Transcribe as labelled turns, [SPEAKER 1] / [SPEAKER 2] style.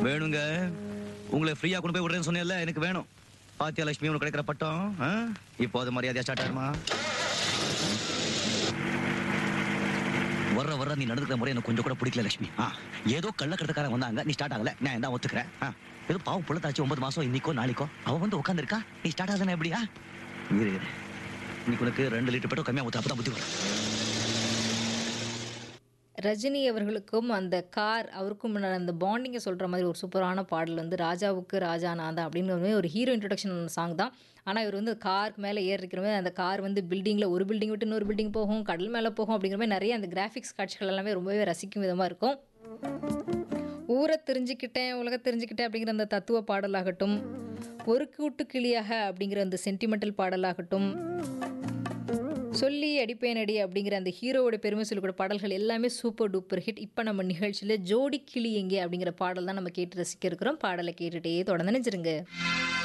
[SPEAKER 1] வேணுங்க உங்களை ஃப்ரீயா கொண்டு போய் விடுறேன்னு சொன்னேன்ல எனக்கு வேணும் பாத்தியா லட்சுமி உனக்கு கிடைக்கிற பட்டம் ஆ? இப்போ அது மரியாதையா ஸ்டார்ட் ஆகுமா வர்ற வர்ற நீ நடந்துக்கிற முறை எனக்கு கொஞ்சம் கூட பிடிக்கல லட்சுமி ஆ ஏதோ கள்ளக்கடத்தக்காரன் வந்தாங்க நீ ஸ்டார்ட் ஆகல நான் தான் ஒத்துக்கிறேன் ஆ ஏதோ பாவம் புள்ளத்தாச்சு ஒன்பது மாசம் இன்னைக்கோ நாளைக்கோ அவ வந்து உட்காந்துருக்கா நீ ஸ்டார்ட் ஆகலன்னா எப்படியா இரு இரு இன்னைக்கு உனக்கு ரெண்டு லிட்டர் பெட்ரோல் கம்மியா ஊத்து அப்பதான் புத்தி வரும்
[SPEAKER 2] ரஜினி அவர்களுக்கும் அந்த கார் அவருக்கும் முன்னாடி அந்த பாண்டிங்கை சொல்கிற மாதிரி ஒரு சூப்பரான பாடல் வந்து ராஜாவுக்கு ராஜா நான் தான் அப்படிங்கிற மாதிரி ஒரு ஹீரோ இன்ட்ரடக்ஷன் சாங் தான் ஆனால் இவர் வந்து காருக்கு மேலே ஏறி இருக்கிற மாதிரி அந்த கார் வந்து பில்டிங்கில் ஒரு பில்டிங் விட்டு இன்னொரு பில்டிங் போகும் கடல் மேலே போகும் அப்படிங்கிற மாதிரி நிறைய அந்த கிராஃபிக்ஸ் காட்சிகள் எல்லாமே ரொம்பவே ரசிக்கும் விதமாக இருக்கும் ஊரை தெரிஞ்சுக்கிட்டேன் உலக தெரிஞ்சுக்கிட்டேன் அப்படிங்கிற அந்த தத்துவ பாடலாகட்டும் ஒரு கூட்டு கிளியாக அப்படிங்கிற அந்த சென்டிமெண்டல் பாடலாகட்டும் சொல்லி அடிப்பேன் அடி அப்படிங்கிற அந்த ஹீரோவோட பெருமை சொல்லக்கூடிய பாடல்கள் எல்லாமே சூப்பர் டூப்பர் ஹிட் இப்போ நம்ம நிகழ்ச்சியில் ஜோடி கிளி எங்கே அப்படிங்கிற பாடல் தான் நம்ம கேட்டு ரசிக்க இருக்கிறோம் பாடலை கேட்டுட்டே தொடர்ந்து நினைச்சிருங்க